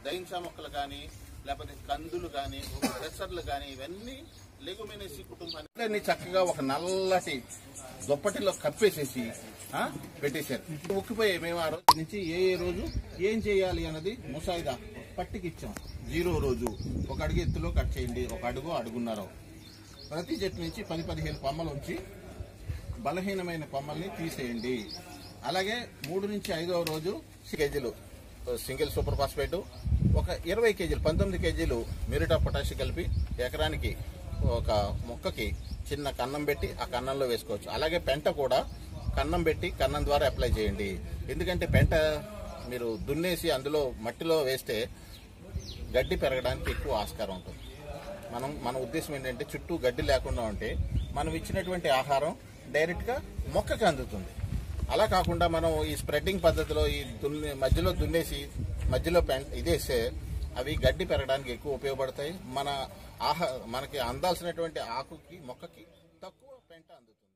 దైంసా మొక్కలు కానీ లేకపోతే కందులు కానీ పెసర్లు కానీ ఇవన్నీ లెగుమినేసి కుటుంబాన్ని చక్కగా ఒక నల్లటి దుప్పటిలో కప్పేసేసి ఆ, పెట్టేశారు ఉక్కిపోయి మేము ఆ రోజు నుంచి ఏ ఏ రోజు ఏం చేయాలి అన్నది ముసాయిదా పట్టికిచ్చాం జీరో రోజు ఒక అడుగు ఎత్తులో కట్ చేయండి ఒక అడుగు అడుగున్నర ప్రతి చెట్టు నుంచి పది పదిహేను కొమ్మలు ఉంచి బలహీనమైన కొమ్మల్ని తీసేయండి అలాగే మూడు నుంచి ఐదవ రోజు కేజీలు సింగిల్ సూపర్ ఫాస్ఫేట్ ఒక ఇరవై కేజీలు పంతొమ్మిది కేజీలు మిరిటా పొటాషి కలిపి ఎకరానికి ఒక మొక్కకి చిన్న కన్నం పెట్టి ఆ కన్నంలో వేసుకోవచ్చు అలాగే పెంట కూడా కన్నం పెట్టి కన్నం ద్వారా అప్లై చేయండి ఎందుకంటే పెంట మీరు దున్నేసి అందులో మట్టిలో వేస్తే గడ్డి పెరగడానికి ఎక్కువ ఆస్కారం ఉంటుంది మనం మన ఉద్దేశం ఏంటంటే చుట్టూ గడ్డి లేకుండా ఉంటే మనం ఇచ్చినటువంటి ఆహారం డైరెక్ట్గా మొక్కకి అందుతుంది అలా కాకుండా మనం ఈ స్ప్రెడ్డింగ్ పద్ధతిలో ఈ దున్నే మధ్యలో దున్నేసి మధ్యలో పెంట ఇదేస్తే అవి గడ్డి పెరగడానికి ఎక్కువ ఉపయోగపడతాయి మన ఆహా మనకి అందాల్సినటువంటి ఆకుకి మొక్కకి తక్కువ పెంట అందుతుంది